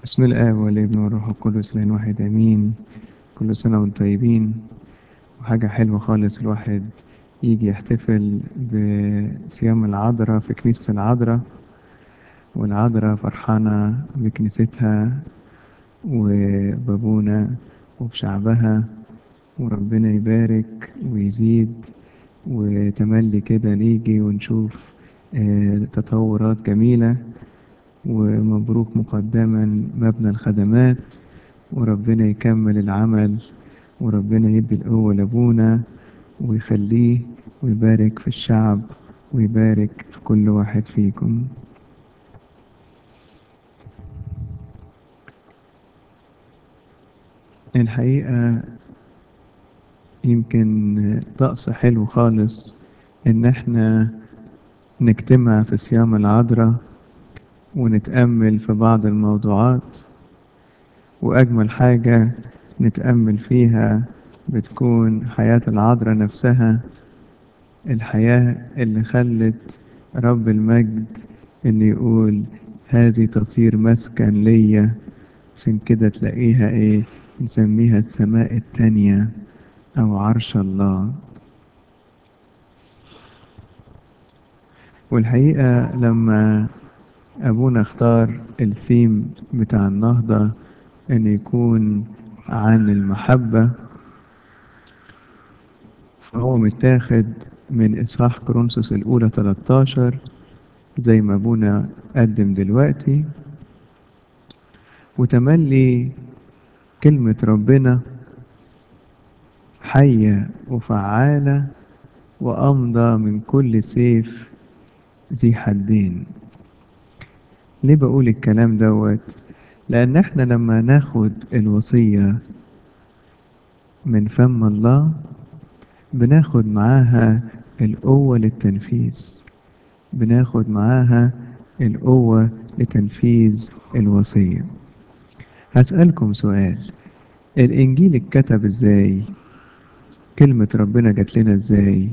بسم الآب والابن والروح القدس الآن واحد آمين كل سنة وانتم طيبين وحاجة حلوة خالص الواحد يجي يحتفل بصيام العذراء في كنيسة العذراء والعذراء فرحانة بكنيستها وبابونا وبشعبها وربنا يبارك ويزيد وتملي كده نيجي ونشوف آه، تطورات جميلة ومبروك مقدما مبنى الخدمات وربنا يكمل العمل وربنا يدي القوة لأبونا ويخليه ويبارك في الشعب ويبارك في كل واحد فيكم الحقيقة يمكن طقس حلو خالص إن احنا نجتمع في صيام العذراء ونتأمل في بعض الموضوعات وأجمل حاجة نتأمل فيها بتكون حياة العذراء نفسها الحياة اللي خلت رب المجد إن يقول هذه تصير مسكن ليا عشان كده تلاقيها إيه نسميها السماء التانية أو عرش الله والحقيقة لما أبونا اختار الثيم بتاع النهضة أن يكون عن المحبة فهو متاخد من إصحاح كورنثوس الأولى 13 زي ما أبونا قدم دلوقتي وتملي كلمة ربنا حية وفعالة وأمضى من كل سيف ذي حدين ليه بقول الكلام دوت لأن احنا لما ناخد الوصية من فم الله بناخد معاها القوة للتنفيذ بناخد معاها القوة لتنفيذ الوصية هسألكم سؤال الإنجيل اتكتب ازاي كلمة ربنا جات لنا ازاي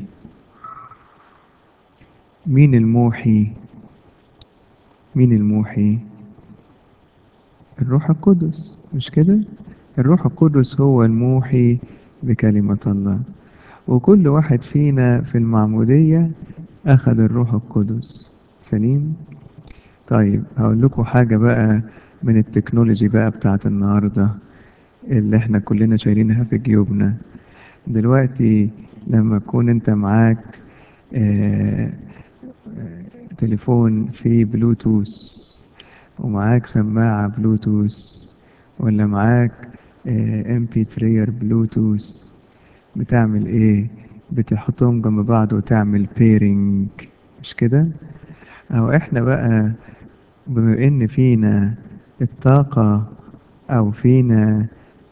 مين الموحي مين الموحي الروح القدس مش كده الروح القدس هو الموحي بكلمة الله وكل واحد فينا في المعمودية أخذ الروح القدس سليم طيب هقول لكم حاجة بقى من التكنولوجي بقى بتاعت النهاردة اللي احنا كلنا شايلينها في جيوبنا دلوقتي لما تكون انت معاك آه تليفون فيه بلوتوث ومعاك سماعة بلوتوث ولا معاك ام بي 3 بلوتوث بتعمل ايه بتحطهم جنب بعض وتعمل بيرنج مش كده او احنا بقى بما ان فينا الطاقة او فينا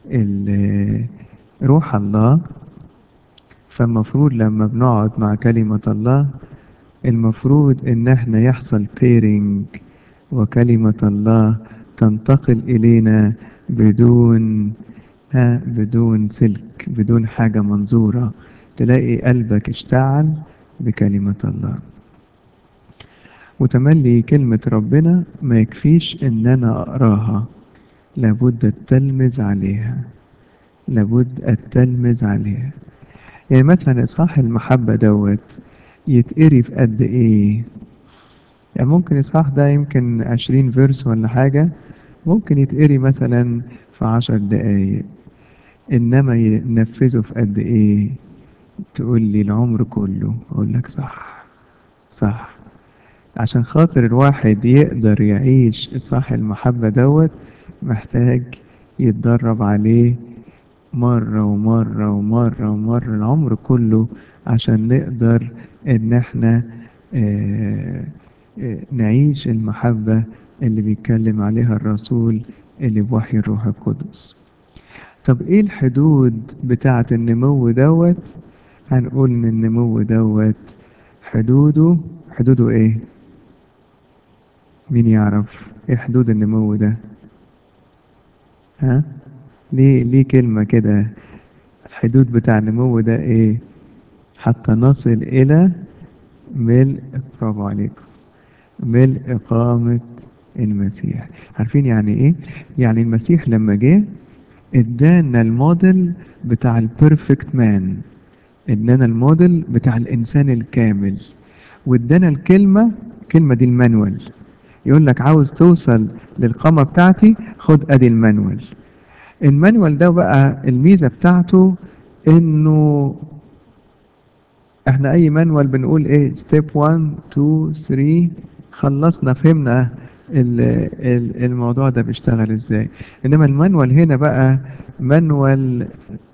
روح الله فالمفروض لما بنقعد مع كلمة الله المفروض ان احنا يحصل بيرنج وكلمة الله تنتقل الينا بدون ها بدون سلك بدون حاجة منظورة تلاقي قلبك اشتعل بكلمة الله وتملي كلمة ربنا ما يكفيش ان انا اقراها لابد التلمذ عليها لابد التلمذ عليها يعني مثلا اصحاح المحبة دوت يتقري في قد ايه يعني ممكن اصحاح ده يمكن عشرين فيرس ولا حاجة ممكن يتقري مثلا في عشر دقايق انما ينفذه في قد ايه تقول لي العمر كله اقول لك صح صح عشان خاطر الواحد يقدر يعيش اصحاح المحبة دوت محتاج يتدرب عليه مرة ومرة ومرة ومرة العمر كله عشان نقدر ان احنا اه اه نعيش المحبة اللي بيتكلم عليها الرسول اللي بوحي الروح القدس طب ايه الحدود بتاعة النمو دوت هنقول ان النمو دوت حدوده حدوده ايه مين يعرف ايه حدود النمو ده ها ليه ليه كلمة كده الحدود بتاع النمو ده ايه حتى نصل الى ملء برافو عليكم ملء إقامة المسيح عارفين يعني ايه يعني المسيح لما جه ادانا الموديل بتاع البيرفكت مان ادانا الموديل بتاع الانسان الكامل وادانا الكلمه الكلمه دي المانوال يقول لك عاوز توصل للقامه بتاعتي خد ادي المانوال المانوال ده بقى الميزه بتاعته انه احنا اي مانوال بنقول ايه ستيب 1 2 3 خلصنا فهمنا ال- ال- الموضوع ده بيشتغل ازاي انما المانوال هنا بقى مانوال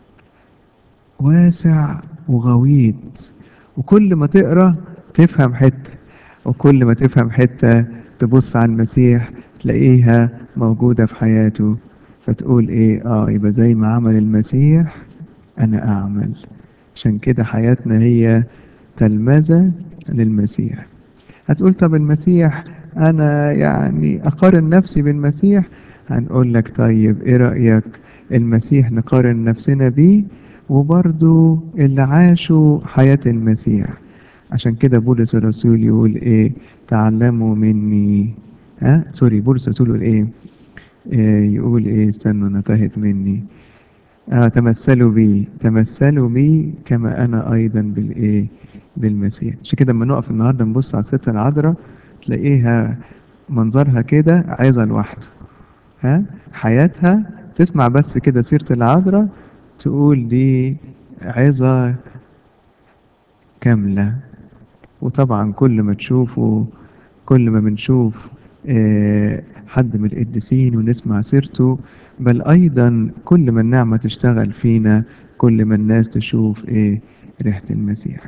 واسع وغويط وكل ما تقرا تفهم حته وكل ما تفهم حته تبص على المسيح تلاقيها موجوده في حياته فتقول ايه اه يبقى زي ما عمل المسيح انا اعمل عشان كده حياتنا هي تلمذة للمسيح هتقول طب المسيح انا يعني اقارن نفسي بالمسيح هنقول لك طيب ايه رأيك المسيح نقارن نفسنا بيه وبرضو اللي عاشوا حياة المسيح عشان كده بولس الرسول يقول ايه تعلموا مني ها سوري بولس الرسول يقول ايه, إيه يقول ايه استنوا انا تهت مني آه تمثلوا بي تمثلوا بي كما انا ايضا بالايه بالمسيح عشان كده لما نقف النهارده نبص على الست العذراء تلاقيها منظرها كده عظة لوحده ها حياتها تسمع بس كده سيرة العذراء تقول دي عظة كاملة وطبعا كل ما تشوفوا كل ما بنشوف آه، حد من القديسين ونسمع سيرته بل أيضا كل ما النعمة تشتغل فينا كل ما الناس تشوف إيه ريحة المسيح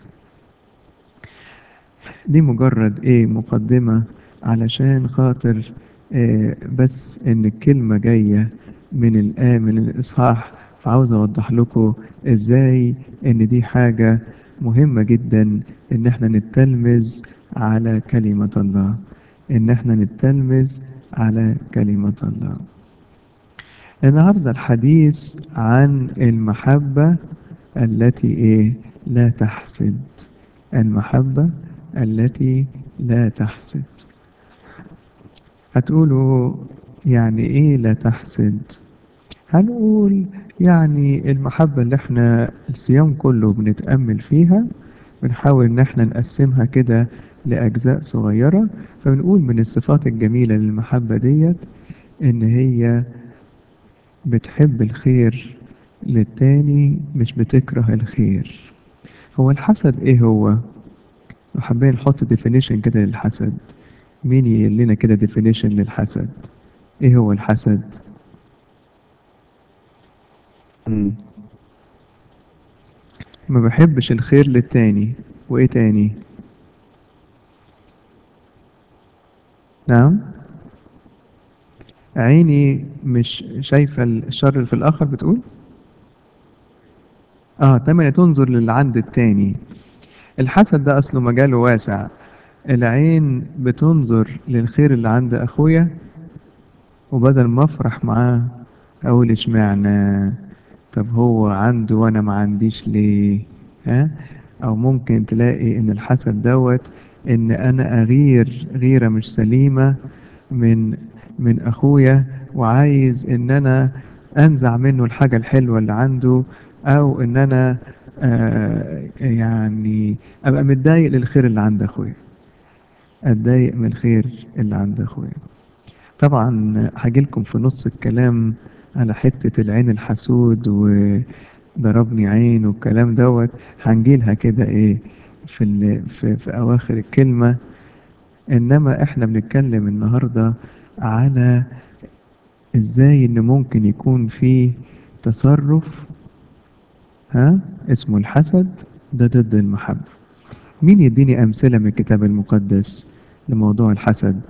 دي مجرد إيه مقدمة علشان خاطر آه، بس إن الكلمة جاية من الآية من الإصحاح فعاوز أوضح لكم إزاي إن دي حاجة مهمة جدا إن إحنا نتلمذ على كلمة الله إن إحنا نتلمذ على كلمة الله النهاردة الحديث عن المحبة التي إيه لا تحسد المحبة التي لا تحسد هتقولوا يعني إيه لا تحسد هنقول يعني المحبة اللي احنا الصيام كله بنتأمل فيها بنحاول ان احنا نقسمها كده لأجزاء صغيرة فبنقول من الصفات الجميلة للمحبة ديت ان هي بتحب الخير للتاني مش بتكره الخير هو الحسد ايه هو لو حابين نحط ديفينيشن كده للحسد مين يقول لنا كده ديفينيشن للحسد ايه هو الحسد مم. ما بحبش الخير للتاني وايه تاني نعم عيني مش شايفة الشر اللي في الآخر بتقول اه تمام تنظر للي عند التاني الحسد ده أصله مجاله واسع العين بتنظر للخير اللي عند أخويا وبدل ما أفرح معاه أقول اشمعنى طب هو عنده وأنا ما عنديش ليه ها أو ممكن تلاقي إن الحسد دوت إن أنا أغير غيرة مش سليمة من من أخويا وعايز إن أنا أنزع منه الحاجة الحلوة اللي عنده أو إن أنا آه يعني أبقى متضايق للخير اللي عند أخويا أتضايق من الخير اللي عند أخويا طبعا هجيلكم في نص الكلام على حتة العين الحسود وضربني عين والكلام دوت هنجيلها كده ايه في, ال... في, في أواخر الكلمة إنما إحنا بنتكلم النهاردة على إزاي إن ممكن يكون في تصرف ها اسمه الحسد ده ضد المحبة مين يديني أمثلة من الكتاب المقدس لموضوع الحسد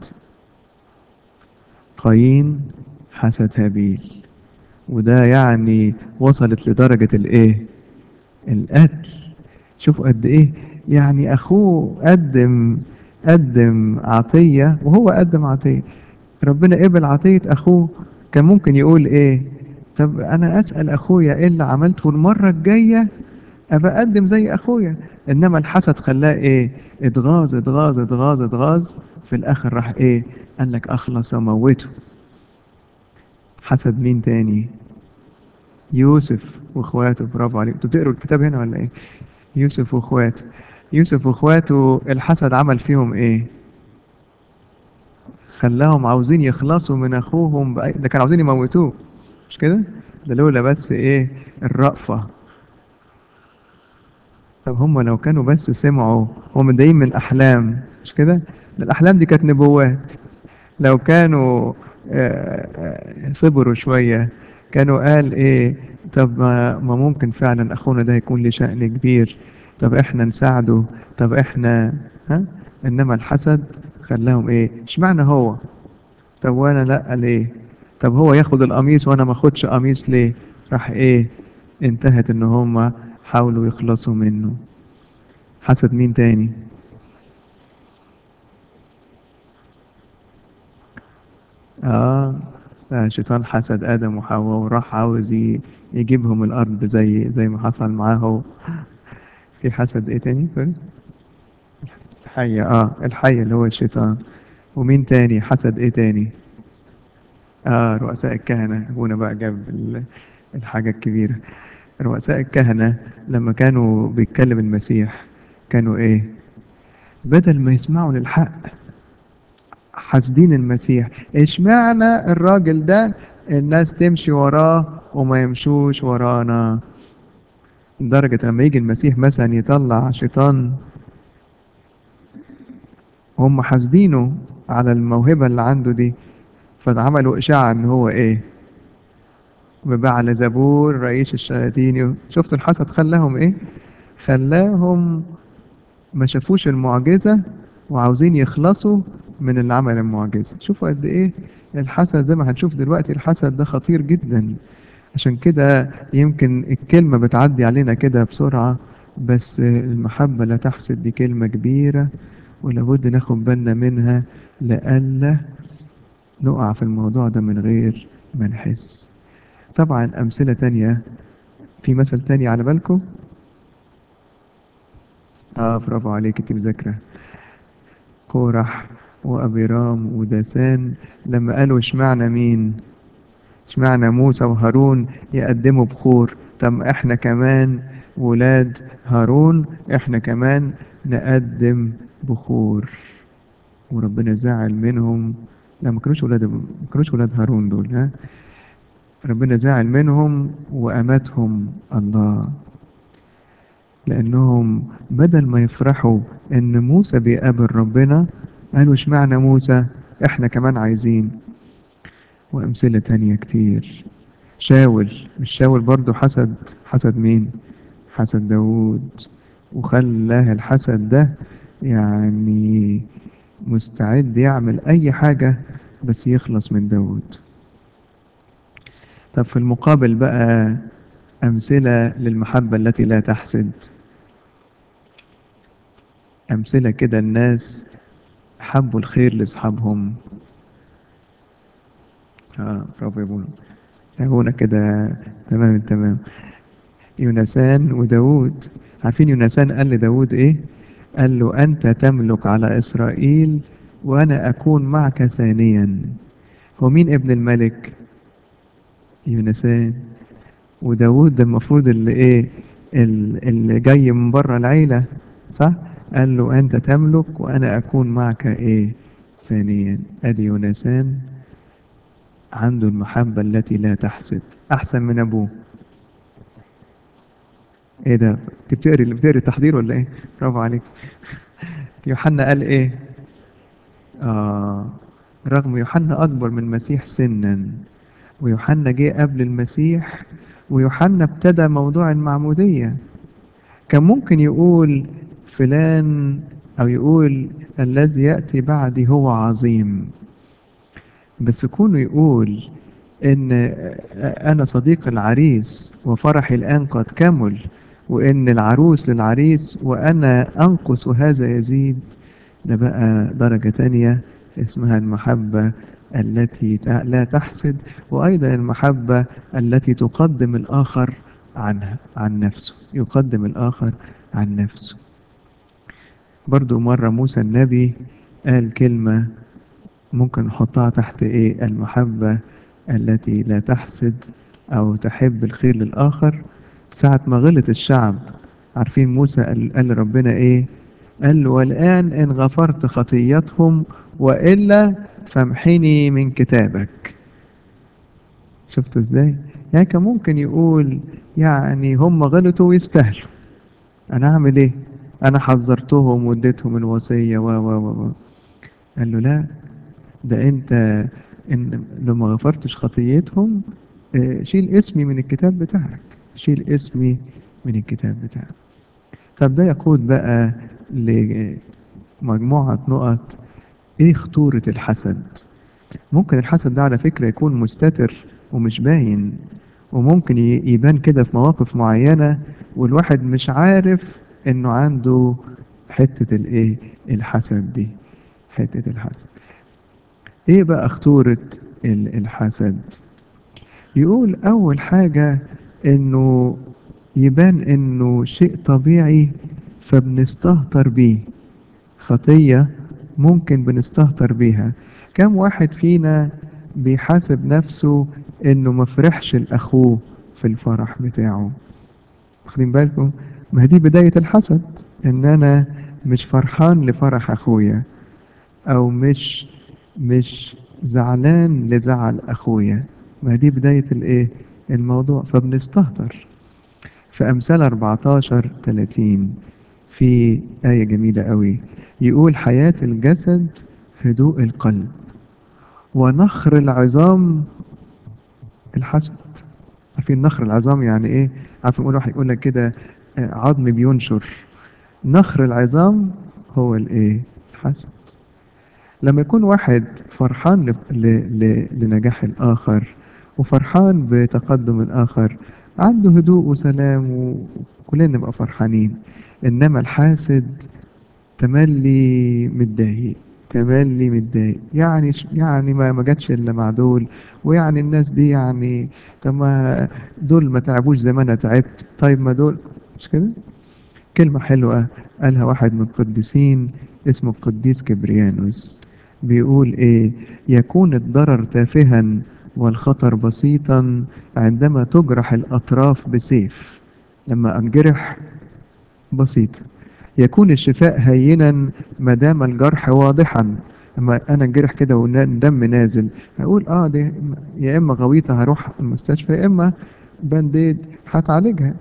قايين حسد هابيل وده يعني وصلت لدرجة الايه القتل شوفوا قد ايه يعني اخوه قدم قدم عطية وهو قدم عطية ربنا قبل عطية اخوه كان ممكن يقول ايه طب انا اسأل اخويا ايه اللي عملته المرة الجاية ابقى اقدم زي اخويا انما الحسد خلاه ايه اتغاظ اتغاظ اتغاظ اتغاظ في الآخر راح إيه قال لك أخلص وموته حسد مين تاني يوسف واخواته برافو عليك انتوا بتقروا الكتاب هنا ولا ايه يوسف واخواته يوسف واخواته الحسد عمل فيهم ايه خلاهم عاوزين يخلصوا من اخوهم بأي... ده كانوا عاوزين يموتوه مش كده ده لولا بس ايه الرأفة طب هم لو كانوا بس سمعوا هم متضايقين من الاحلام مش كده ده الاحلام دي كانت نبوات لو كانوا آه، آه، صبروا شوية كانوا قال ايه طب ما ما ممكن فعلا اخونا ده يكون له شأن كبير طب احنا نساعده طب احنا ها انما الحسد خلاهم ايه اشمعنى هو طب وانا لا ليه طب هو ياخد القميص وانا ما اخدش قميص ليه راح ايه انتهت ان هم حاولوا يخلصوا منه حسد مين تاني اه ده شيطان حسد ادم وحواء وراح عاوز ي- يجيبهم الارض زي زي ما حصل معاه في حسد ايه تاني سوري الحية اه الحية اللي هو الشيطان ومين تاني حسد ايه تاني اه رؤساء الكهنة ابونا بقى جاب ال- الحاجة الكبيرة رؤساء الكهنة لما كانوا بيتكلم المسيح كانوا ايه بدل ما يسمعوا للحق حاسدين المسيح اشمعنى الراجل ده الناس تمشي وراه وما يمشوش ورانا لدرجة لما يجي المسيح مثلا يطلع شيطان هم حاسدينه على الموهبة اللي عنده دي فعملوا إشاعة إن هو إيه ببعل زبور رئيس الشياطين شفتوا الحسد خلاهم إيه خلاهم ما شافوش المعجزة وعاوزين يخلصوا من اللي عمل المعجزة شوفوا قد إيه الحسد زي ما هنشوف دلوقتي الحسد ده خطير جدا عشان كده يمكن الكلمة بتعدي علينا كده بسرعة بس المحبة لا تحسد دي كلمة كبيرة ولابد ناخد بالنا منها لئلا نقع في الموضوع ده من غير ما نحس طبعا أمثلة تانية في مثل تاني على بالكم اه برافو عليك انت مذاكرة كورح وأبيرام وداسان لما قالوا اشمعنى مين اشمعنى موسى وهارون يقدموا بخور طب احنا كمان ولاد هارون احنا كمان نقدم بخور وربنا زعل منهم لا ما كانوش ولاد ما كانوش ولاد هارون دول ها ربنا زعل منهم وأماتهم الله لأنهم بدل ما يفرحوا إن موسى بيقابل ربنا قالوا اشمعنى موسى احنا كمان عايزين وأمثلة تانية كتير شاول مش شاول برضو حسد حسد مين حسد داود وخلاه الحسد ده يعني مستعد يعمل أي حاجة بس يخلص من داود طب في المقابل بقى أمثلة للمحبة التي لا تحسد أمثلة كده الناس حبوا الخير لأصحابهم اه برافو يا بونا يا بونا كده تمام تمام يونسان وداود عارفين يونسان قال لداود ايه قال له أنت تملك على إسرائيل وأنا أكون معك ثانيا هو مين ابن الملك يونسان وداود ده المفروض اللي ايه ال- اللي جاي من بره العيلة صح قال له أنت تملك وأنا أكون معك ايه ثانيا أدي يونسان عنده المحبة التي لا تحسد أحسن من أبوه ايه ده انت بتقري اللي بتقري التحضير ولا ايه برافو عليك يوحنا قال ايه آه رغم يوحنا أكبر من المسيح سنا ويوحنا جه قبل المسيح ويوحنا ابتدى موضوع المعمودية كان ممكن يقول فلان أو يقول الذي يأتي بعدي هو عظيم بس كونه يقول إن أنا صديق العريس وفرحي الآن قد كمل وإن العروس للعريس وأنا أنقص وهذا يزيد ده بقى درجة تانية اسمها المحبة التي لا تحسد وأيضا المحبة التي تقدم الآخر عنها عن نفسه يقدم الآخر عن نفسه برضو مرة موسى النبي قال كلمة ممكن نحطها تحت ايه المحبة التي لا تحسد او تحب الخير للآخر ساعة ما غلط الشعب عارفين موسى قال, قال ربنا ايه قال له والآن إن غفرت خطيتهم وإلا فامحني من كتابك شفتوا ازاي يعني كان ممكن يقول يعني هم غلطوا ويستاهلوا انا اعمل ايه انا حذرتهم واديتهم الوصيه و و و قال له لا ده انت ان لو ما غفرتش خطيتهم اه شيل اسمي من الكتاب بتاعك شيل اسمي من الكتاب بتاعك طب ده يقود بقى لمجموعه نقط ايه خطوره الحسد ممكن الحسد ده على فكره يكون مستتر ومش باين وممكن يبان كده في مواقف معينة والواحد مش عارف انه عنده حتة الايه الحسد دي حتة الحسد ايه بقى خطورة الحسد يقول اول حاجة انه يبان انه شيء طبيعي فبنستهتر بيه خطية ممكن بنستهتر بيها كم واحد فينا بيحاسب نفسه انه ما فرحش لاخوه في الفرح بتاعه واخدين بالكم ما دي بداية الحسد ان انا مش فرحان لفرح اخويا او مش مش زعلان لزعل اخويا ما دي بداية الايه الموضوع فبنستهتر في امثال 14 30 في آية جميلة قوي يقول حياة الجسد هدوء القلب ونخر العظام الحسد عارفين نخر العظام يعني ايه عارفين يقول واحد يقول لك كده عظم بينشر نخر العظام هو الايه الحسد لما يكون واحد فرحان ل... ل... ل... لنجاح الاخر وفرحان بتقدم الاخر عنده هدوء وسلام وكلنا نبقى فرحانين انما الحاسد تملي متضايق تملي متضايق يعني يعني ما ما جاتش الا مع دول ويعني الناس دي يعني طب ما دول ما تعبوش زي ما انا تعبت طيب ما دول مش كده كلمة حلوة قالها واحد من القديسين اسمه القديس كبريانوس بيقول ايه يكون الضرر تافها والخطر بسيطا عندما تجرح الاطراف بسيف لما انجرح بسيط يكون الشفاء هينا ما دام الجرح واضحا اما انا انجرح كده والدم نازل هقول اه دي يا اما غويطه هروح المستشفى يا اما بانديد هتعالجها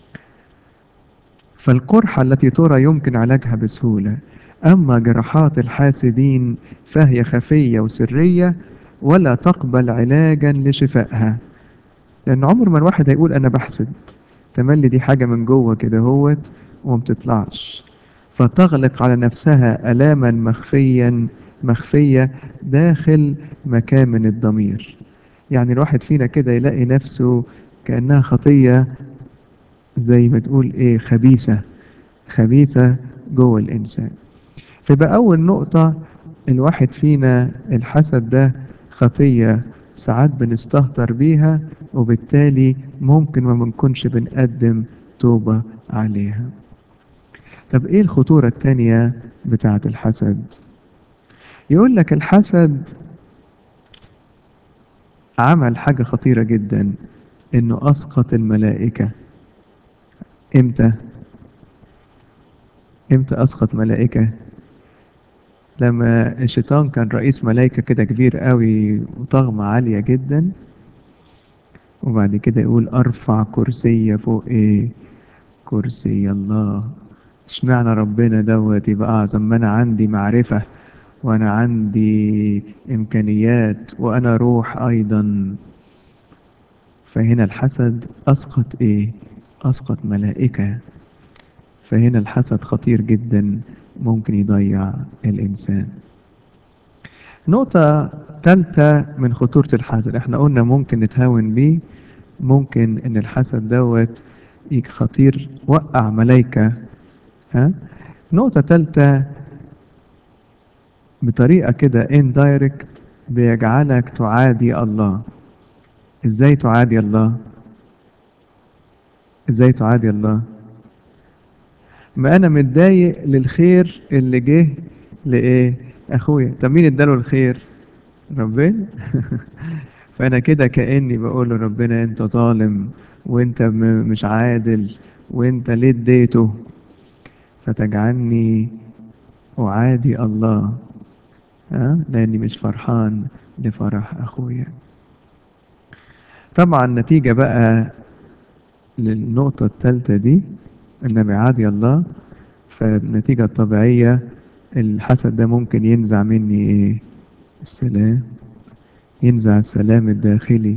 فالقرحه التي ترى يمكن علاجها بسهوله اما جراحات الحاسدين فهي خفيه وسريه ولا تقبل علاجا لشفائها لان عمر ما الواحد هيقول انا بحسد تملي دي حاجه من جوه كده هوت وما بتطلعش فتغلق على نفسها ألاما مخفيا مخفية داخل مكامن الضمير يعني الواحد فينا كده يلاقي نفسه كأنها خطية زي ما تقول ايه خبيثة خبيثة جوه الإنسان فيبقى أول نقطة الواحد فينا الحسد ده خطية ساعات بنستهتر بيها وبالتالي ممكن ما بنكونش بنقدم توبة عليها طب ايه الخطورة التانية بتاعة الحسد يقول لك الحسد عمل حاجة خطيرة جدا انه اسقط الملائكة امتى امتى اسقط ملائكة لما الشيطان كان رئيس ملائكة كده كبير قوي وطغمة عالية جدا وبعد كده يقول ارفع كرسي فوق ايه كرسي الله اشمعنى ربنا دوت يبقى اعظم ما انا عندي معرفة وانا عندي امكانيات وانا روح ايضا فهنا الحسد اسقط ايه اسقط ملائكة فهنا الحسد خطير جدا ممكن يضيع الانسان نقطة ثالثة من خطورة الحسد احنا قلنا ممكن نتهاون بيه ممكن ان الحسد دوت خطير وقع ملايكة ها نقطة ثالثة بطريقة كده indirect بيجعلك تعادي الله ازاي تعادي الله ازاي تعادي الله ما انا متضايق للخير اللي جه لايه اخويا طب مين اداله الخير ربنا فانا كده كاني بقول لربنا انت ظالم وانت م- مش عادل وانت ليه اديته فتجعلني اعادي الله ها لاني مش فرحان لفرح اخويا طبعا نتيجة بقى للنقطة الثالثة دي ان بعادي الله فالنتيجة الطبيعية الحسد ده ممكن ينزع مني ايه السلام ينزع السلام الداخلي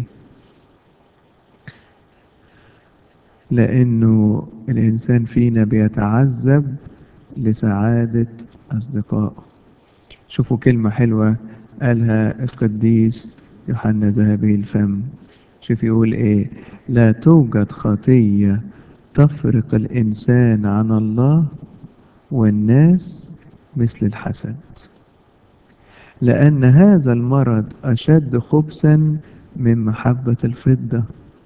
لأنه الإنسان فينا بيتعذب لسعادة أصدقائه شوفوا كلمة حلوة قالها القديس يوحنا ذهبي الفم شوف يقول إيه لا توجد خطية تفرق الإنسان عن الله والناس مثل الحسد لأن هذا المرض أشد خبثا من محبة الفضة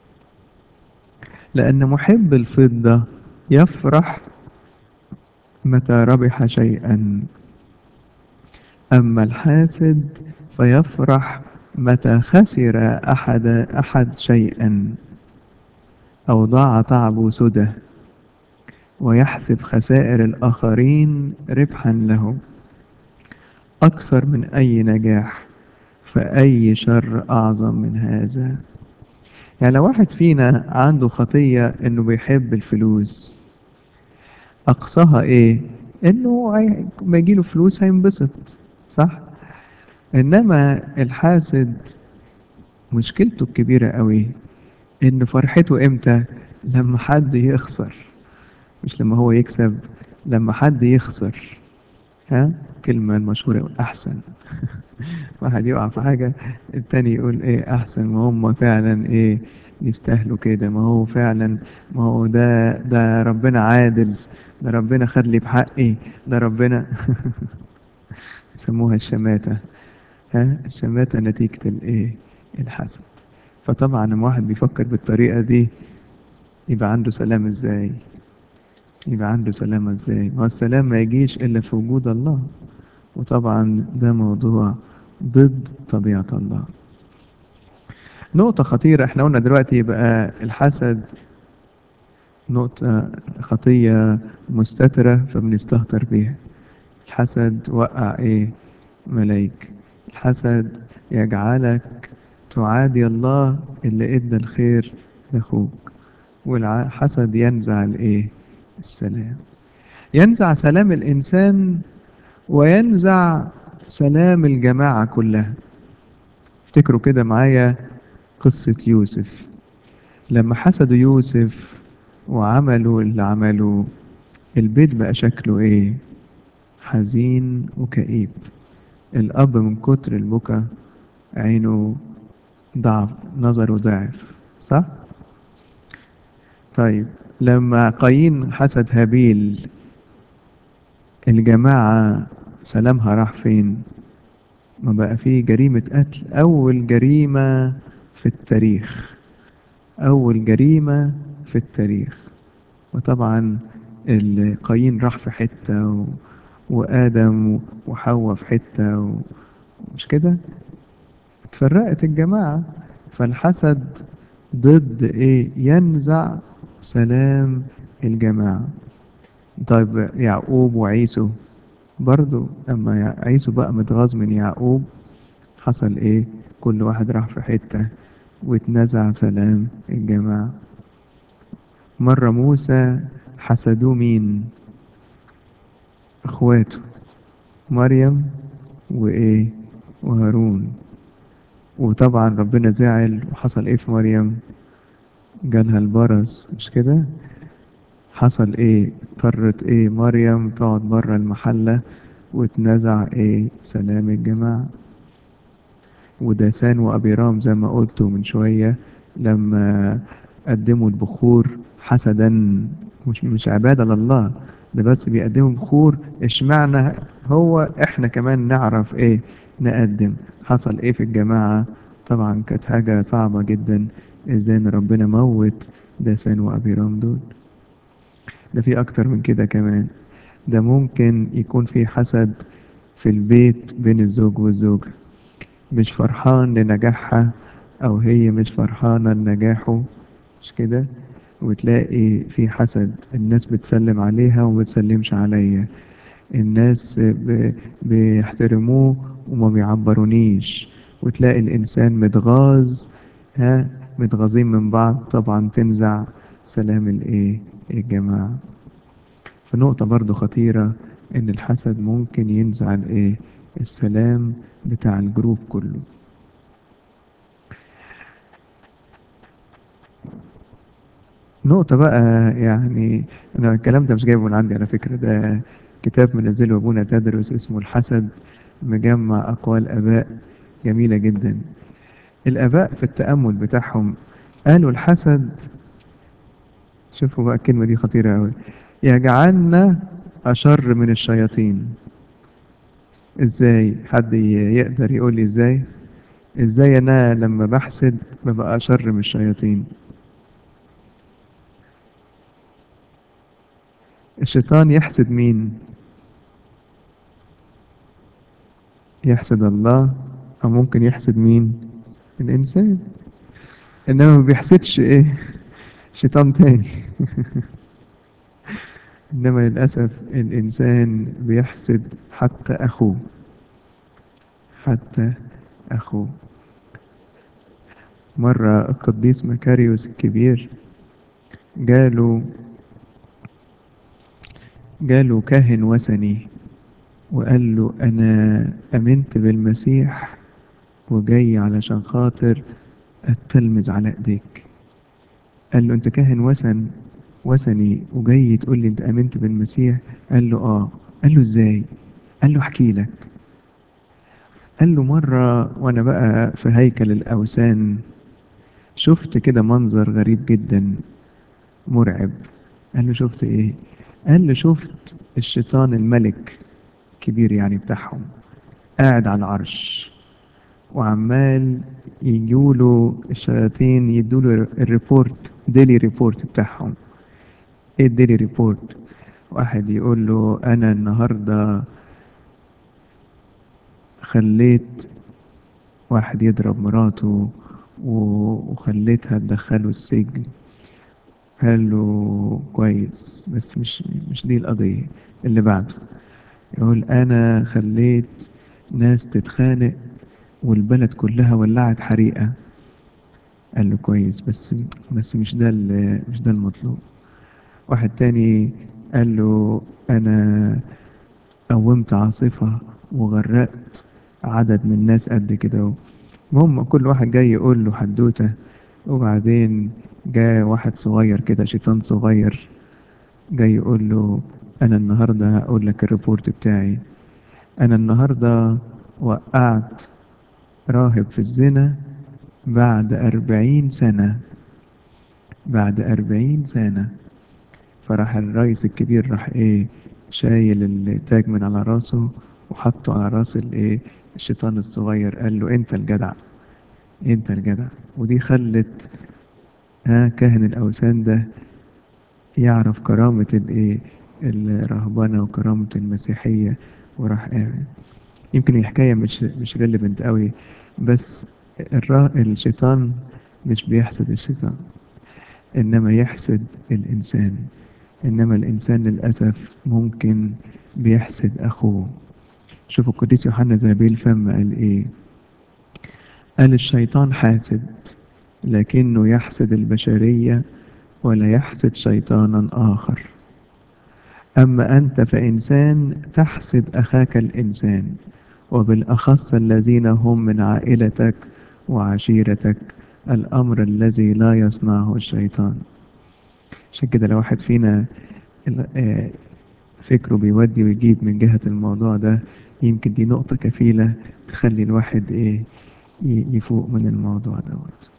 لأن محب الفضة يفرح متى ربح شيئا أما الحاسد فيفرح متى خسر أحد أحد شيئا أو ضاع تعبه سدى ويحسب خسائر الآخرين ربحا له أكثر من أي نجاح فأي شر أعظم من هذا يعني لو واحد فينا عنده خطية إنه بيحب الفلوس أقصاها إيه؟ إنه هي- ما يجيله فلوس هينبسط صح؟ إنما الحاسد مشكلته الكبيرة قوي إن فرحته إمتى؟ لما حد يخسر مش لما هو يكسب لما حد يخسر ها كلمة المشهورة يقول أحسن واحد يقع في حاجة التاني يقول إيه أحسن ما هم فعلا إيه يستاهلوا كده ما هو فعلا ما هو ده ده ربنا عادل ده ربنا خد لي بحقي ده ربنا يسموها الشماتة ها الشماتة نتيجة الإيه الحسد فطبعا لما واحد بيفكر بالطريقة دي يبقى عنده سلام إزاي يبقى عنده سلامة إزاي ما هو السلام ما يجيش إلا في وجود الله وطبعا ده موضوع ضد طبيعة الله نقطة خطيرة احنا قلنا دلوقتي يبقى الحسد نقطة خطية مستترة فبنستهتر بيها الحسد وقع ايه ملايك الحسد يجعلك تعادي الله اللي ادى الخير لاخوك والحسد ينزع الايه السلام ينزع سلام الانسان وينزع سلام الجماعة كلها افتكروا كده معايا قصة يوسف لما حسدوا يوسف وعملوا اللي عملوا البيت بقى شكله ايه حزين وكئيب الأب من كتر البكا عينه ضعف نظره ضعف صح؟ طيب لما قايين حسد هابيل الجماعة سلامها راح فين؟ ما بقى فيه جريمة قتل أول جريمة في التاريخ أول جريمة في التاريخ وطبعا القايين راح في حتة و... وآدم وحواء في حتة و... مش كده؟ اتفرقت الجماعة فالحسد ضد ايه؟ ينزع سلام الجماعة طيب يعقوب وعيسو برضو اما عيسو بقى متغاظ من يعقوب حصل ايه كل واحد راح في حتة واتنزع سلام الجماعة مرة موسى حسدوه مين اخواته مريم وايه وهارون وطبعا ربنا زعل وحصل ايه في مريم جالها البرص مش كده حصل ايه اضطرت ايه مريم تقعد بره المحلة وتنزع ايه سلام الجماعة وداسان وابيرام زي ما قلت من شوية لما قدموا البخور حسدا مش مش عبادة لله ده بس بيقدموا بخور اشمعنى هو احنا كمان نعرف ايه نقدم حصل ايه في الجماعة طبعا كانت حاجة صعبة جدا ازاي ان ربنا موت داسان وابيرام دول ده في اكتر من كده كمان ده ممكن يكون في حسد في البيت بين الزوج والزوجة مش فرحان لنجاحها أو هي مش فرحانة لنجاحه مش كده وتلاقي في حسد الناس بتسلم عليها وما بتسلمش عليا الناس ب- بيحترموه وما بيعبرونيش وتلاقي الإنسان متغاظ ها متغاظين من بعض طبعا تنزع سلام الإيه الجماعة فنقطة برضو خطيرة إن الحسد ممكن ينزع الإيه السلام بتاع الجروب كله نقطة بقى يعني أنا الكلام ده مش جايبه من عندي على فكرة ده كتاب منزله أبونا تدرس اسمه الحسد مجمع أقوال آباء جميلة جدا الآباء في التأمل بتاعهم قالوا الحسد شوفوا بقى الكلمة دي خطيرة أوي يجعلنا أشر من الشياطين إزاي حد ي- يقدر يقول لي إزاي إزاي أنا لما بحسد ببقى أشر من الشياطين الشيطان يحسد مين يحسد الله أو ممكن يحسد مين الإنسان إنما ما بيحسدش إيه شيطان تاني إنما للأسف الإنسان بيحسد حتى أخوه حتى أخوه مرة القديس مكاريوس الكبير جاله جاله كاهن وثني وقال له أنا أمنت بالمسيح وجاي علشان خاطر أتلمذ على إيديك قال له أنت كاهن وثن وثني وجاي تقول لي أنت آمنت بالمسيح قال له آه قال له إزاي قال له أحكي لك قال له مرة وأنا بقى في هيكل الأوثان شفت كده منظر غريب جدا مرعب قال له شفت إيه قال له شفت الشيطان الملك كبير يعني بتاعهم قاعد على العرش وعمال يجوله الشياطين يدوله الريبورت ديلي ريبورت بتاعهم ايه الديلي ريبورت واحد يقول له انا النهارده خليت واحد يضرب مراته و- وخليتها تدخله السجن قال له كويس بس مش مش دي القضية اللي بعده يقول أنا خليت ناس تتخانق والبلد كلها ولعت حريقة قال له كويس بس بس مش ده ال- مش ده المطلوب واحد تاني قال له أنا قومت عاصفة وغرقت عدد من الناس قد كده المهم كل واحد جاي يقول له حدوتة وبعدين جاء واحد صغير كده شيطان صغير جاي يقول له أنا النهاردة هقول لك الريبورت بتاعي أنا النهاردة وقعت راهب في الزنا بعد أربعين سنة بعد أربعين سنة فراح الرئيس الكبير راح إيه شايل التاج من على راسه وحطه على راس الإيه الشيطان الصغير قال له أنت الجدع أنت الجدع ودي خلت ها كاهن الأوثان ده يعرف كرامة الإيه الرهبنة وكرامة المسيحية وراح قاعد يمكن الحكاية مش مش ريليفنت قوي بس الرا الشيطان مش بيحسد الشيطان إنما يحسد الإنسان إنما الإنسان للأسف ممكن بيحسد أخوه شوفوا القديس يوحنا زابيل فم قال إيه قال الشيطان حاسد لكنه يحسد البشرية ولا يحسد شيطانا آخر أما أنت فإنسان تحسد أخاك الإنسان وبالأخص الذين هم من عائلتك وعشيرتك الأمر الذي لا يصنعه الشيطان عشان كده لو واحد فينا ال- آه، فكره بيودي ويجيب من جهة الموضوع ده يمكن دي نقطة كفيلة تخلي الواحد إيه ي- يفوق من الموضوع دوت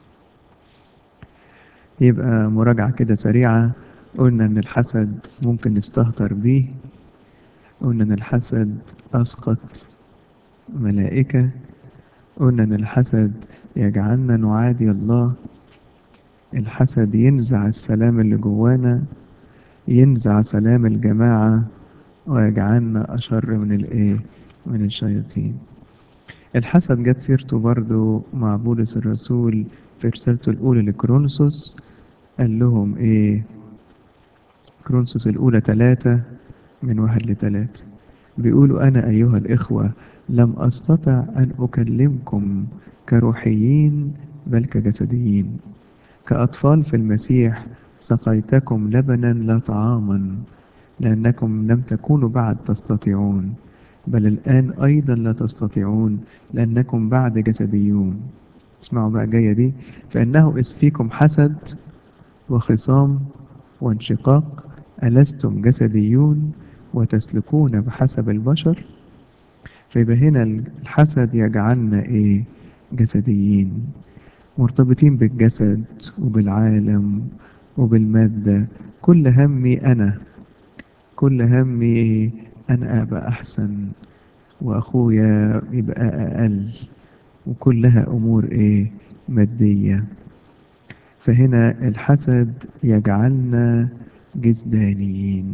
يبقى مراجعة كده سريعة قلنا إن الحسد ممكن نستهتر بيه قلنا إن الحسد أسقط ملائكة قلنا إن الحسد يجعلنا نعادي الله الحسد ينزع السلام اللي جوانا ينزع سلام الجماعة ويجعلنا أشر من الإيه من الشياطين الحسد جت سيرته برضو مع بولس الرسول في رسالته الأولى لكرونسوس قال لهم إيه كرونسوس الأولى ثلاثة من واحد لثلاثة بيقولوا أنا أيها الإخوة لم أستطع أن أكلمكم كروحيين بل كجسديين كأطفال في المسيح سقيتكم لبنا لا طعاما لأنكم لم تكونوا بعد تستطيعون بل الآن أيضا لا تستطيعون لأنكم بعد جسديون اسمعوا بقى جاية دي فإنه إذ فيكم حسد وخصام وانشقاق ألستم جسديون وتسلكون بحسب البشر فيبقى هنا الحسد يجعلنا إيه جسديين مرتبطين بالجسد وبالعالم وبالمادة كل همي أنا كل همي أنا أبقى أحسن وأخويا يبقى أقل وكلها أمور إيه مادية فهنا الحسد يجعلنا جسدانيين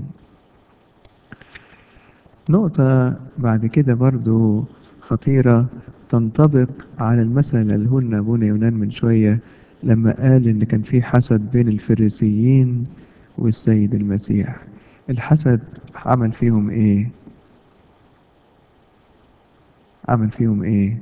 نقطة بعد كده برضو خطيرة تنطبق على المثل اللي قاله لنا أبونا يونان من شوية لما قال إن كان في حسد بين الفريسيين والسيد المسيح الحسد عمل فيهم إيه؟ عمل فيهم إيه؟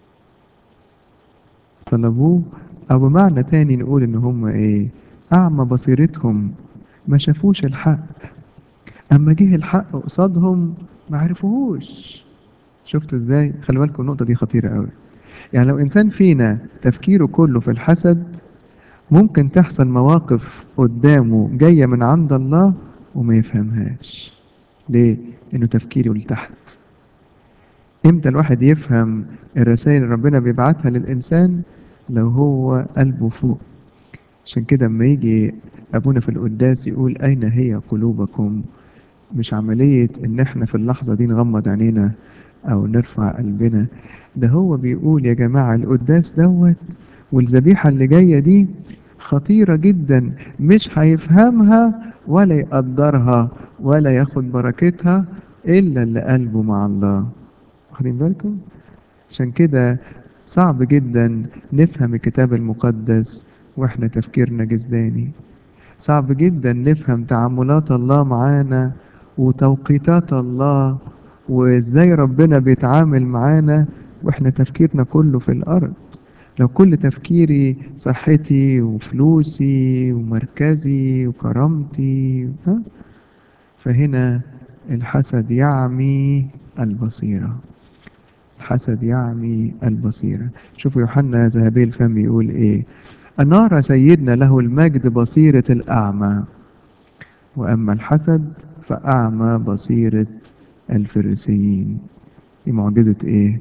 طلبوه أو بمعنى تاني نقول إن هم إيه؟ أعمى بصيرتهم ما شافوش الحق أما جه الحق قصادهم ما عرفوهوش شفتوا ازاي خلي بالكم النقطة دي خطيرة قوي يعني لو إنسان فينا تفكيره كله في الحسد ممكن تحصل مواقف قدامه جاية من عند الله وما يفهمهاش ليه؟ إنه تفكيره لتحت إمتى الواحد يفهم الرسائل اللي ربنا بيبعتها للإنسان لو هو قلبه فوق عشان كده اما يجي أبونا في القداس يقول أين هي قلوبكم مش عملية إن إحنا في اللحظة دي نغمض عينينا أو نرفع قلبنا ده هو بيقول يا جماعة القداس دوت والذبيحة اللي جاية دي خطيرة جدا مش هيفهمها ولا يقدرها ولا ياخد بركتها إلا اللي قلبه مع الله واخدين بالكم؟ عشان كده صعب جدا نفهم الكتاب المقدس واحنا تفكيرنا جسداني صعب جدا نفهم تعاملات الله معانا وتوقيتات الله وازاي ربنا بيتعامل معانا واحنا تفكيرنا كله في الارض لو كل تفكيري صحتي وفلوسي ومركزي وكرامتي ها فهنا الحسد يعمي البصيرة الحسد يعمي البصيرة شوفوا يوحنا ذهبي الفم يقول ايه أنار سيدنا له المجد بصيرة الأعمى وأما الحسد فأعمى بصيرة الفريسيين دي معجزة إيه؟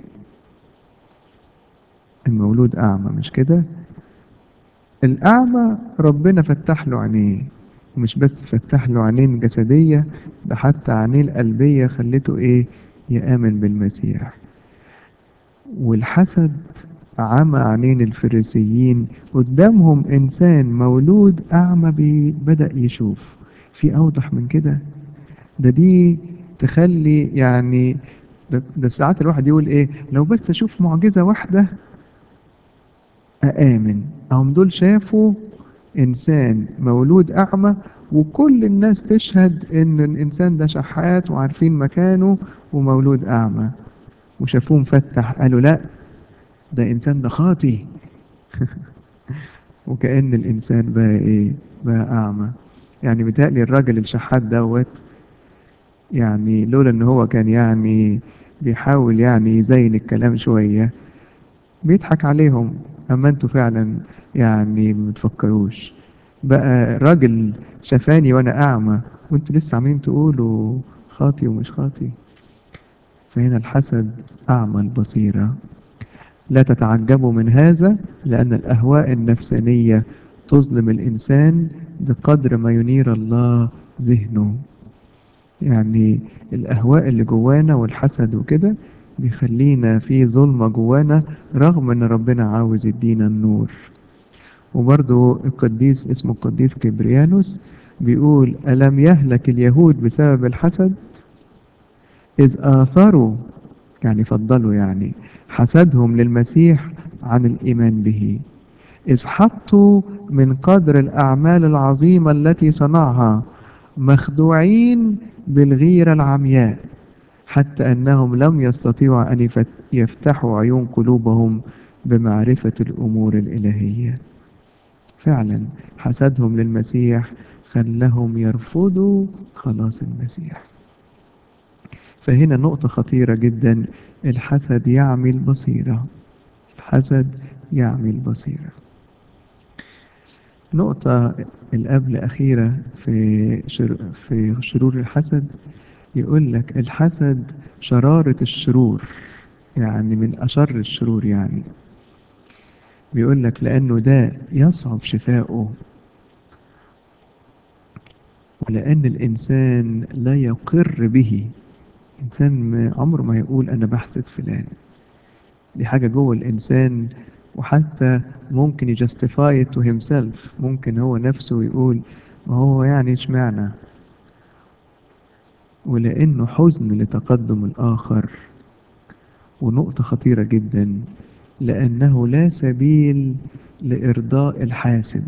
المولود أعمى مش كده؟ الأعمى ربنا فتح له عينيه ومش بس فتح له عينين جسدية ده حتى عينيه القلبية خلته إيه؟ يآمن بالمسيح والحسد عمى عينين الفريسيين قدامهم إنسان مولود أعمى بي- بدأ يشوف في أوضح من كده ده دي تخلي يعني ده, ده ساعات الواحد يقول إيه لو بس أشوف معجزة واحدة أآمن هم دول شافوا إنسان مولود أعمى وكل الناس تشهد إن الإنسان ده شحات وعارفين مكانه ومولود أعمى وشافوه مفتح قالوا لأ ده إنسان ده خاطي وكأن الإنسان بقى إيه بقى أعمى يعني بيتهيألي الراجل الشحات دوت يعني لولا إن هو كان يعني بيحاول يعني يزين الكلام شوية بيضحك عليهم أما أنتوا فعلا يعني ما بتفكروش بقى راجل شفاني وأنا أعمى وأنتوا لسه عاملين تقولوا خاطي ومش خاطي فهنا الحسد أعمى البصيرة لا تتعجبوا من هذا لأن الأهواء النفسانية تظلم الإنسان بقدر ما ينير الله ذهنه يعني الأهواء اللي جوانا والحسد وكده بيخلينا في ظلمة جوانا رغم ان ربنا عاوز يدينا النور وبرضو القديس اسمه القديس كبريانوس بيقول ألم يهلك اليهود بسبب الحسد إذ آثروا يعني فضلوا يعني حسدهم للمسيح عن الإيمان به إذ حطوا من قدر الأعمال العظيمة التي صنعها مخدوعين بالغيرة العمياء حتى أنهم لم يستطيعوا أن يفت- يفتحوا عيون قلوبهم بمعرفة الأمور الإلهية فعلا حسدهم للمسيح خلهم يرفضوا خلاص المسيح فهنا نقطة خطيرة جدا الحسد يعمي البصيرة الحسد يعمي البصيرة نقطة القبل أخيرة في شر... في شرور الحسد يقول لك الحسد شرارة الشرور يعني من أشر الشرور يعني بيقول لك لأنه ده يصعب شفاؤه ولأن الإنسان لا يقر به إنسان ما- عمره ما يقول أنا بحسد فلان دي حاجة جوه الإنسان وحتى ممكن يجستيفاي تو himself ممكن هو نفسه يقول ما هو يعني اشمعنى ولأنه حزن لتقدم الآخر ونقطة خطيرة جدا لأنه لا سبيل لإرضاء الحاسد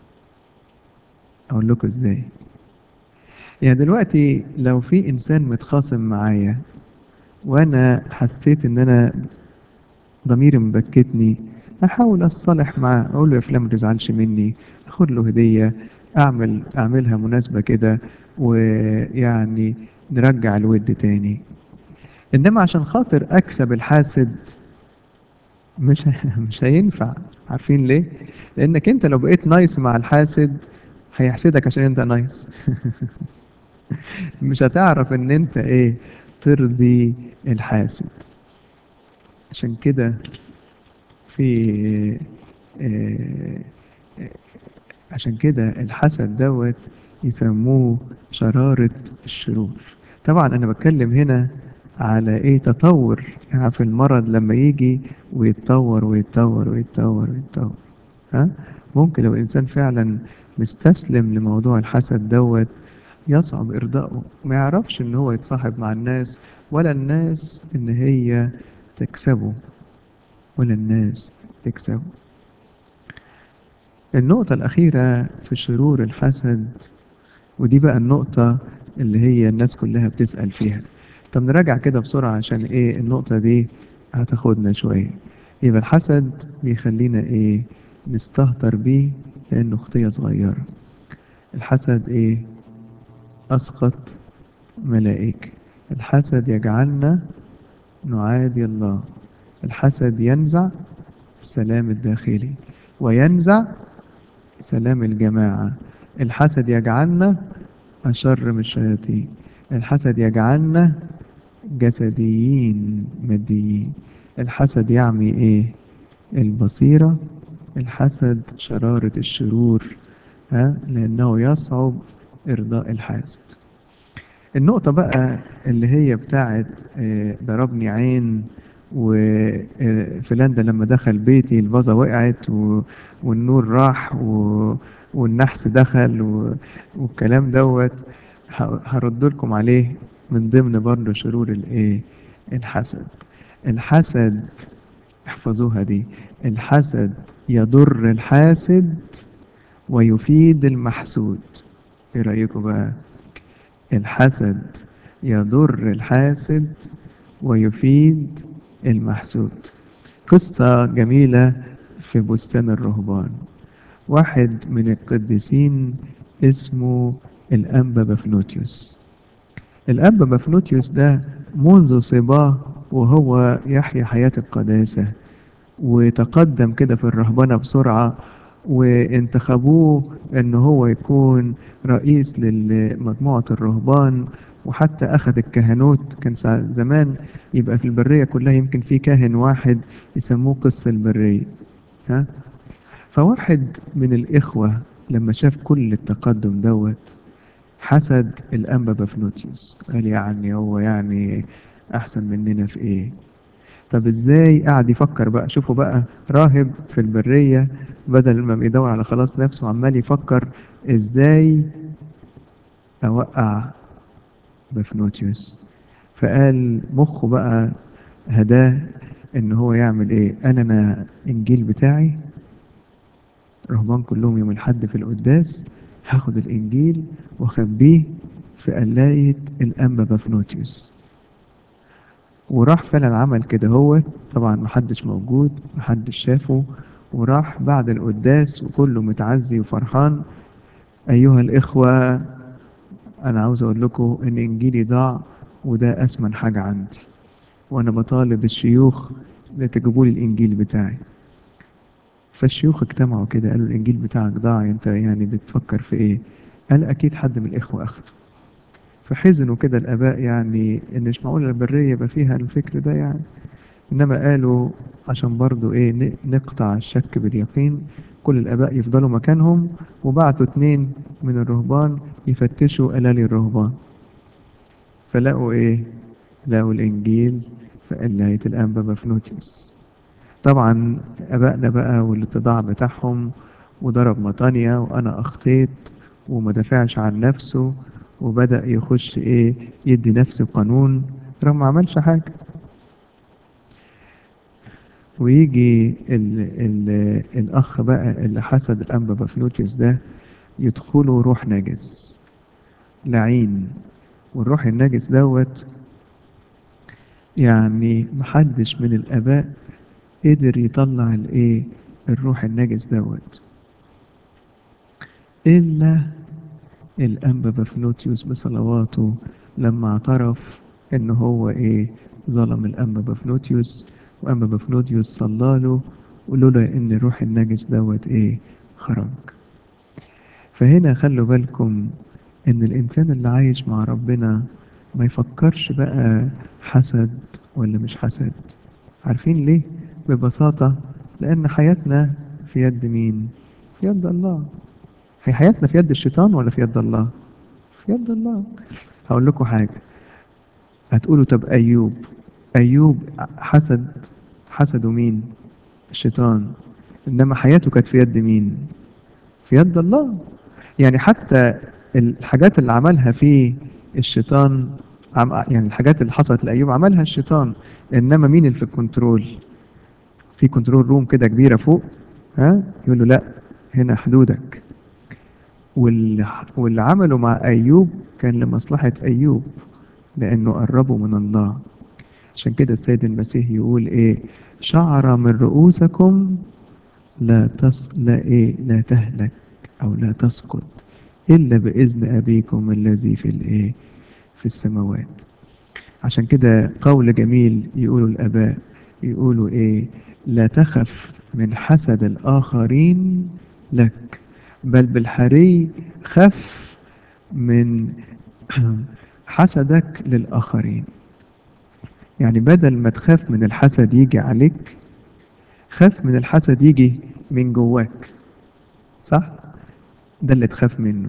أقول لكم إزاي يعني دلوقتي لو في إنسان متخاصم معايا وأنا حسيت إن أنا ضميري مبكتني احاول اصطلح معاه اقول له يا فلان ما تزعلش مني اخد له هديه اعمل اعملها مناسبه كده ويعني نرجع الود تاني انما عشان خاطر اكسب الحاسد مش مش هينفع عارفين ليه لانك انت لو بقيت نايس مع الحاسد هيحسدك عشان انت نايس مش هتعرف ان انت ايه ترضي الحاسد عشان كده في آه، آه، عشان كده الحسد دوت يسموه شرارة الشرور طبعا انا بتكلم هنا على ايه تطور يعني في المرض لما يجي ويتطور ويتطور ويتطور ويتطور ها ممكن لو الانسان فعلا مستسلم لموضوع الحسد دوت يصعب ارضائه ما يعرفش ان هو يتصاحب مع الناس ولا الناس ان هي تكسبه ولا الناس تكسبه النقطة الأخيرة في شرور الحسد ودي بقى النقطة اللي هي الناس كلها بتسأل فيها طب نراجع كده بسرعة عشان ايه النقطة دي هتاخدنا شوية يبقى الحسد بيخلينا ايه نستهتر بيه لأنه خطية صغيرة الحسد ايه أسقط ملائكة الحسد يجعلنا نعادي الله الحسد ينزع السلام الداخلي وينزع سلام الجماعة الحسد يجعلنا أشر من الشياطين الحسد يجعلنا جسديين ماديين الحسد يعمي ايه البصيرة الحسد شرارة الشرور ها لأنه يصعب إرضاء الحاسد النقطة بقى اللي هي بتاعت آه، ضربني عين وفلان ده لما دخل بيتي الفازة وقعت و- والنور راح و- والنحس دخل و- والكلام دوت ه- هرد لكم عليه من ضمن برضه شرور الايه الحسد الحسد احفظوها دي الحسد يضر الحاسد ويفيد المحسود ايه رأيكم بقى الحسد يضر الحاسد ويفيد المحسود قصة جميلة في بستان الرهبان واحد من القديسين اسمه الأنبا بفنوتيوس الأنبا بفنوتيوس ده منذ صباه وهو يحيا حياة القداسة وتقدم كده في الرهبنة بسرعة وانتخبوه ان هو يكون رئيس لمجموعة الرهبان وحتى اخذ الكهنوت كان سا- زمان يبقى في البرية كلها يمكن في كاهن واحد يسموه قس البرية ها فواحد من الاخوة لما شاف كل التقدم دوت حسد الانبا بفنوتيوس قال يعني هو يعني احسن مننا في ايه طب ازاي قاعد يفكر بقى شوفوا بقى راهب في البرية بدل ما بيدور على خلاص نفسه عمال يفكر ازاي اوقع بفنوتيوس فقال مخه بقى هداه ان هو يعمل ايه قال انا انجيل بتاعي رهبان كلهم يوم الحد في القداس هاخد الانجيل واخبيه في قلاية الانبا بافنوتيوس وراح فعلا عمل كده هو طبعا محدش موجود محدش شافه وراح بعد القداس وكله متعزي وفرحان ايها الاخوة انا عاوز اقول لكم ان انجيلي ضاع وده اثمن حاجة عندي وانا بطالب الشيوخ تجيبوا لي الانجيل بتاعي فالشيوخ اجتمعوا كده قالوا الانجيل بتاعك ضاع انت يعني بتفكر في ايه قال اكيد حد من الاخوه اخده فحزنوا كده الاباء يعني ان مش معقول البريه يبقى فيها الفكر ده يعني انما قالوا عشان برضو ايه ن- نقطع الشك باليقين كل الاباء يفضلوا مكانهم وبعتوا اتنين من الرهبان يفتشوا قلالي الرهبان فلقوا ايه لقوا الانجيل في قلاية الانبا بافنوتيوس طبعا ابائنا بقى والاتضاع بتاعهم وضرب مطانية وانا اخطيت وما دافعش عن نفسه وبدأ يخش ايه يدي نفسه قانون رغم ما عملش حاجة ويجي ال ال الاخ بقى اللي حسد الانبا بافنوتيوس ده يدخله روح نجس لعين والروح النجس دوت يعني محدش من الاباء قدر يطلع الايه الروح النجس دوت الا الانبا بافنوتيوس بصلواته لما اعترف ان هو ايه ظلم الانبا بافنوتيوس وانبا بافنوتيوس صلى له ولولا ان الروح النجس دوت ايه خرج فهنا خلوا بالكم ان الانسان اللي عايش مع ربنا ما يفكرش بقى حسد ولا مش حسد عارفين ليه ببساطة لان حياتنا في يد مين في يد الله هي حياتنا في يد الشيطان ولا في يد الله في يد الله هقول لكم حاجة هتقولوا طب أيوب أيوب حسد حسدوا مين الشيطان إنما حياته كانت في يد مين في يد الله يعني حتى الحاجات اللي عملها فيه الشيطان عم يعني الحاجات اللي حصلت لأيوب عملها الشيطان إنما مين اللي في الكنترول في كنترول روم كده كبيرة فوق ها يقول له لا هنا حدودك واللي واللي عمله مع أيوب كان لمصلحة أيوب لأنه قربه من الله عشان كده السيد المسيح يقول إيه شعر من رؤوسكم لا تص لا إيه لا تهلك أو لا تسقط إلا بإذن أبيكم الذي في الإيه في السماوات عشان كده قول جميل يقولوا الآباء يقولوا إيه لا تخف من حسد الآخرين لك بل بالحري خف من حسدك للآخرين يعني بدل ما تخاف من الحسد يجي عليك خاف من الحسد يجي من جواك صح ده اللي تخاف منه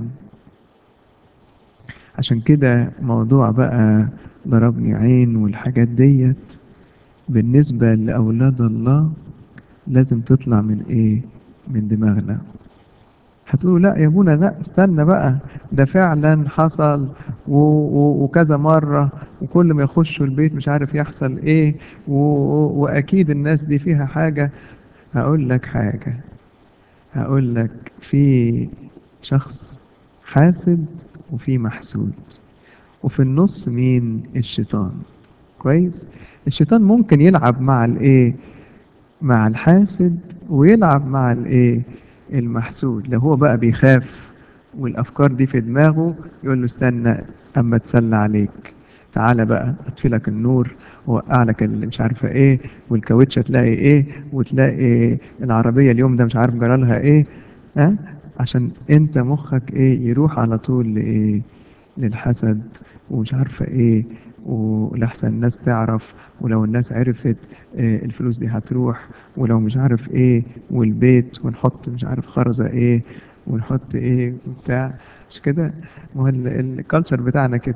عشان كده موضوع بقى ضربني عين والحاجات ديت بالنسبة لأولاد الله لازم تطلع من ايه من دماغنا هتقولوا لا يا ابونا لا استنى بقى ده فعلا حصل و... و... وكذا مرة وكل ما يخشوا البيت مش عارف يحصل ايه و... و... واكيد الناس دي فيها حاجة هقول لك حاجة هقول لك في شخص حاسد وفي محسود وفي النص مين الشيطان كويس الشيطان ممكن يلعب مع الايه مع الحاسد ويلعب مع الايه المحسود لو هو بقى بيخاف والافكار دي في دماغه يقول له استنى اما اتسلى عليك تعالى بقى اطفي لك النور واوقع لك اللي مش عارفه ايه والكاوتشه تلاقي ايه وتلاقي العربيه اليوم ده مش عارف جرى لها ايه ها أه؟ عشان انت مخك ايه يروح على طول لايه للحسد ومش عارفه ايه ولحسن الناس تعرف ولو الناس عرفت إيه الفلوس دي هتروح ولو مش عارف ايه والبيت ونحط مش عارف خرزة ايه ونحط ايه وبتاع مش كده ما هو الكالتشر بتاعنا كده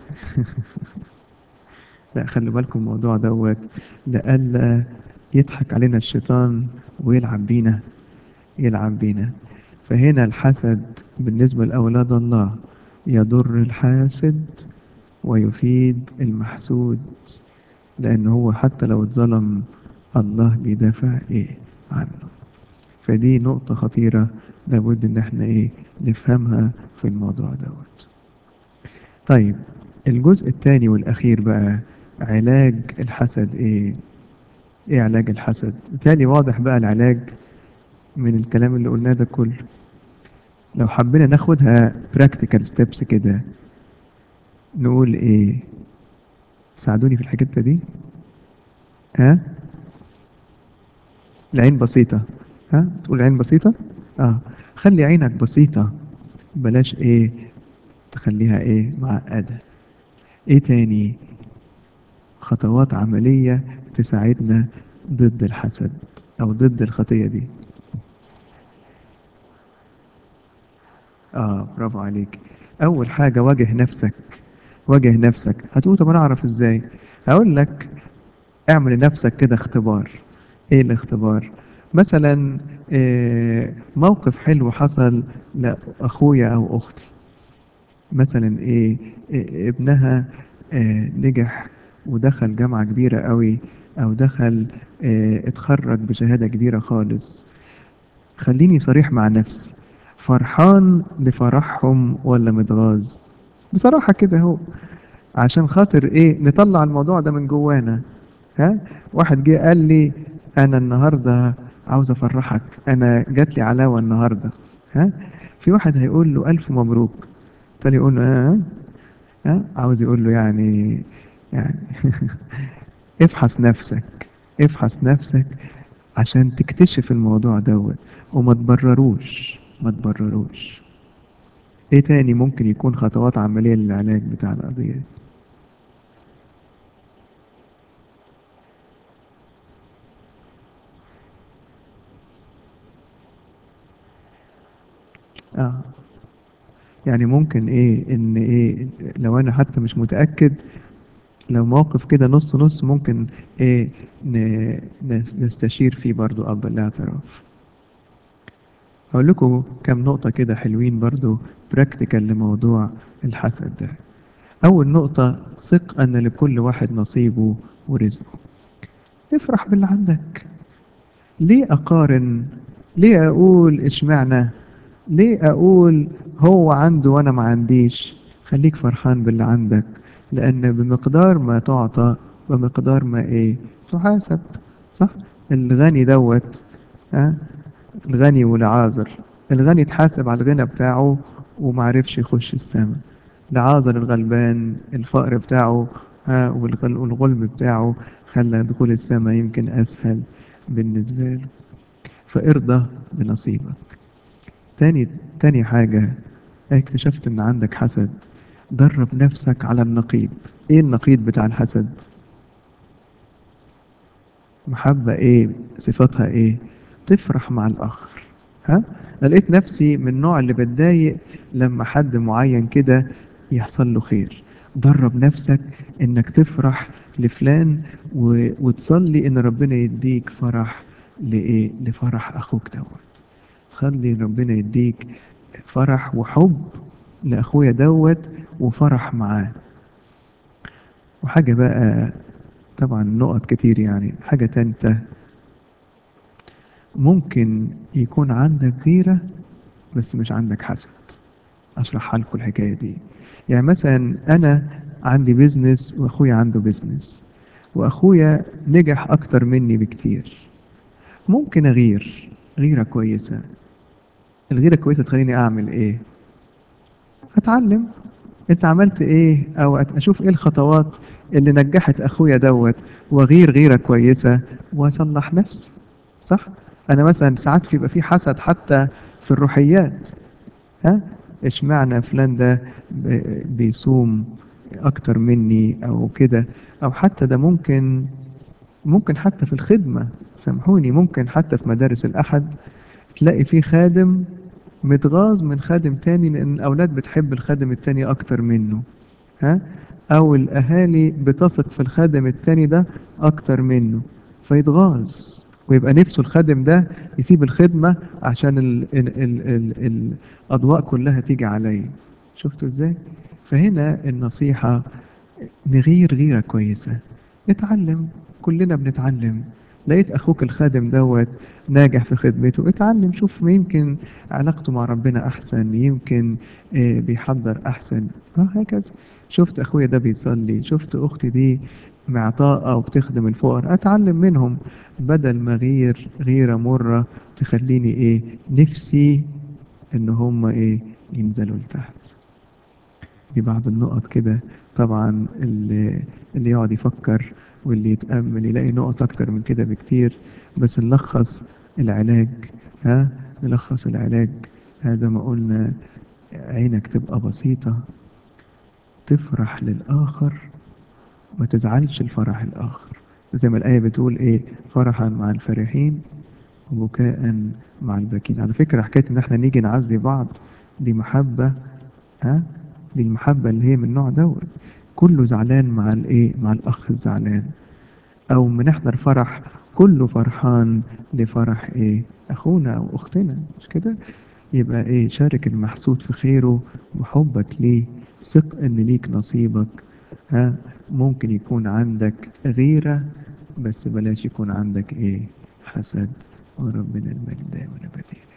لا خلي بالكم الموضوع دوت لألا يضحك علينا الشيطان ويلعب بينا يلعب بينا فهنا الحسد بالنسبة لأولاد الله يضر الحاسد ويفيد المحسود لأن هو حتى لو اتظلم الله بيدافع إيه عنه فدي نقطة خطيرة لابد إن احنا إيه نفهمها في الموضوع دوت طيب الجزء الثاني والأخير بقى علاج الحسد إيه إيه علاج الحسد بالتالي واضح بقى العلاج من الكلام اللي قلناه ده كله لو حبينا ناخدها practical steps كده نقول ايه ساعدوني في الحتة دي ها العين بسيطة ها تقول العين بسيطة اه خلي عينك بسيطة بلاش ايه تخليها ايه معقدة ايه تاني خطوات عملية تساعدنا ضد الحسد او ضد الخطية دي اه برافو عليك اول حاجة واجه نفسك واجه نفسك هتقول طب انا اعرف ازاي هقول لك اعمل لنفسك كده اختبار ايه الاختبار مثلا آه، موقف حلو حصل لاخويا او اختي مثلا ايه إيه، ابنها آه، نجح ودخل جامعة كبيرة قوي او دخل آه، اتخرج بشهادة كبيرة خالص خليني صريح مع نفسي فرحان لفرحهم ولا متغاظ بصراحة كده هو عشان خاطر ايه نطلع الموضوع ده من جوانا ها واحد جه قال لي انا النهارده عاوز افرحك انا جات لي علاوه النهارده ها في واحد هيقول له الف مبروك تاني يقول له ها ها عاوز يقول له يعني يعني افحص نفسك افحص نفسك عشان تكتشف الموضوع دوت وما تبرروش ما تبرروش ايه تاني ممكن يكون خطوات عملية للعلاج بتاع القضية دي اه يعني ممكن ايه ان ايه لو انا حتى مش متأكد لو موقف كده نص نص ممكن ايه ن- نس- نستشير فيه برضو اب الاعتراف هقول لكم كام نقطة كده حلوين برضو براكتيكال لموضوع الحسد ده أول نقطة ثق أن لكل واحد نصيبه ورزقه افرح باللي عندك ليه أقارن ليه أقول إشمعنى ليه أقول هو عنده وأنا ما عنديش خليك فرحان باللي عندك لأن بمقدار ما تعطى بمقدار ما إيه تحاسب صح الغني دوت ها الغني والعازر الغني اتحاسب على الغنى بتاعه ومعرفش يخش السماء العازر الغلبان الفقر بتاعه ها والغل- والغلب بتاعه خلى دخول السماء يمكن أسهل بالنسبة له فارضى بنصيبك تاني تاني حاجة اكتشفت ان عندك حسد درب نفسك على النقيض ايه النقيض بتاع الحسد محبة ايه صفاتها ايه تفرح مع الاخر ها أنا لقيت نفسي من النوع اللي بتضايق لما حد معين كده يحصل له خير درب نفسك انك تفرح لفلان و... وتصلي ان ربنا يديك فرح لايه لفرح اخوك دوت خلي ربنا يديك فرح وحب لاخويا دوت وفرح معاه وحاجة بقى طبعا نقط كتير يعني حاجة تالتة ممكن يكون عندك غيرة بس مش عندك حسد اشرحها لكم الحكاية دي يعني مثلا انا عندي بيزنس واخويا عنده بيزنس واخويا نجح اكتر مني بكتير ممكن اغير غيرة كويسة الغيرة كويسة تخليني اعمل ايه اتعلم انت عملت ايه او أت- اشوف ايه الخطوات اللي نجحت اخويا دوت واغير غيرة كويسة واصلح نفسي صح انا مثلا ساعات في يبقى في حسد حتى في الروحيات ها اشمعنى فلان ده ب- بيصوم اكتر مني او كده او حتى ده ممكن ممكن حتى في الخدمة سامحوني ممكن حتى في مدارس الأحد تلاقي في خادم متغاظ من خادم تاني لأن الأولاد بتحب الخادم التاني أكتر منه ها أو الأهالي بتثق في الخادم التاني ده أكتر منه فيتغاظ ويبقى نفسه الخادم ده يسيب الخدمة عشان ال ال ال ال الأضواء كلها تيجي عليه شفتوا إزاي؟ فهنا النصيحة نغير غيرة كويسة اتعلم كلنا بنتعلم لقيت اخوك الخادم دوت ناجح في خدمته اتعلم شوف يمكن علاقته مع ربنا احسن يمكن آه، بيحضر احسن اه هكذا شفت اخويا ده بيصلي شفت اختي دي معطاءة وبتخدم الفقراء اتعلم منهم بدل ما غير غيرة مرة تخليني ايه نفسي ان هم ايه ينزلوا لتحت في بعض النقط كده طبعا اللي, اللي يقعد يفكر واللي يتأمل يلاقي نقط أكتر من كده بكتير بس نلخص العلاج ها نلخص العلاج هذا ما قلنا عينك تبقى بسيطة تفرح للآخر ما تزعلش الفرح الآخر زي ما الآية بتقول إيه فرحا مع الفرحين وبكاء مع الباكين على فكرة حكاية إن إحنا نيجي نعزي بعض دي محبة ها دي المحبة اللي هي من النوع دوت كله زعلان مع الايه مع الاخ الزعلان او بنحضر فرح كله فرحان لفرح ايه اخونا او اختنا مش كده يبقى ايه شارك المحسود في خيره وحبك ليه ثق ان ليك نصيبك ها ممكن يكون عندك غيرة بس بلاش يكون عندك ايه حسد وربنا المجد دائما ابدا